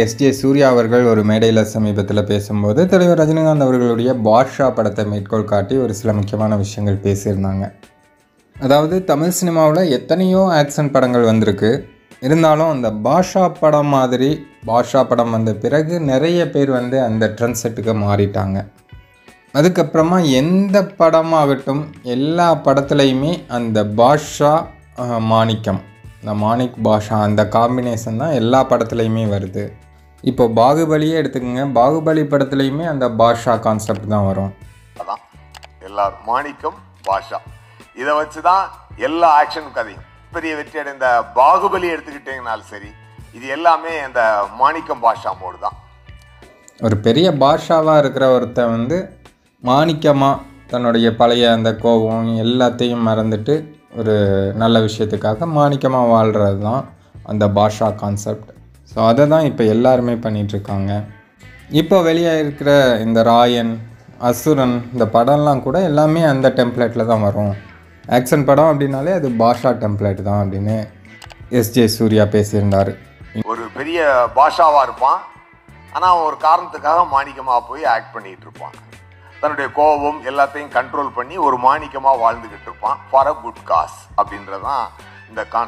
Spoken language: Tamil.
எஸ்ஜே சூர்யா அவர்கள் ஒரு மேடையில் சமீபத்தில் பேசும்போது தலைவர் ரஜினிகாந்த் அவர்களுடைய பாட்ஷா படத்தை மேற்கோள் காட்டி ஒரு சில முக்கியமான விஷயங்கள் பேசியிருந்தாங்க அதாவது தமிழ் சினிமாவில் எத்தனையோ ஆக்ஷன் படங்கள் வந்திருக்கு இருந்தாலும் அந்த பாஷா படம் மாதிரி பாஷா படம் வந்த பிறகு நிறைய பேர் வந்து அந்த ட்ரெண்ட் செட்டுக்கு மாறிட்டாங்க அதுக்கப்புறமா எந்த படமாகட்டும் எல்லா படத்துலையுமே அந்த பாஷா அஹ், மாணிக்கம் இந்த மாணிக் பாஷா அந்த காம்பினேஷன் தான் எல்லா படத்துலையுமே வருது இப்போ பாகுபலியே எடுத்துக்கோங்க பாகுபலி படத்துலையுமே அந்த பாஷா கான்செப்ட் தான் வரும் அதான் எல்லாரும் மாணிக்கம் பாஷா இதை வச்சு தான் எல்லா ஆக்ஷன் கதையும் பெரிய வெற்றி அடைந்த பாகுபலி எடுத்துக்கிட்டீங்கனாலும் சரி இது எல்லாமே அந்த மாணிக்கம் பாஷா மோடு தான் ஒரு பெரிய பாஷாவாக இருக்கிற ஒருத்தன் வந்து மாணிக்கமாக தன்னுடைய பழைய அந்த கோபம் எல்லாத்தையும் மறந்துட்டு ஒரு நல்ல விஷயத்துக்காக மாணிக்கமாக வாழ்கிறது தான் அந்த பாஷா கான்செப்ட் ஸோ அதை தான் இப்போ எல்லாருமே பண்ணிகிட்ருக்காங்க இப்போ வெளியே இருக்கிற இந்த ராயன் அசுரன் இந்த படம்லாம் கூட எல்லாமே அந்த டெம்ப்ளேட்டில் தான் வரும் ஆக்ஷன் படம் அப்படின்னாலே அது பாஷா டெம்ப்ளேட் தான் அப்படின்னு எஸ்ஜே சூர்யா பேசியிருந்தார் ஒரு பெரிய பாஷாவா இருப்பான் ஆனா அவன் ஒரு காரணத்துக்காக மாணிக்கமா போய் ஆக்ட் பண்ணிட்டு இருப்பான் தன்னுடைய கோபம் எல்லாத்தையும் கண்ட்ரோல் பண்ணி ஒரு மாணிக்கமா வாழ்ந்துகிட்டு இருப்பான் ஃபார் அ குட் காஸ் அப்படின்றதான் இந்த கான்செப்ட்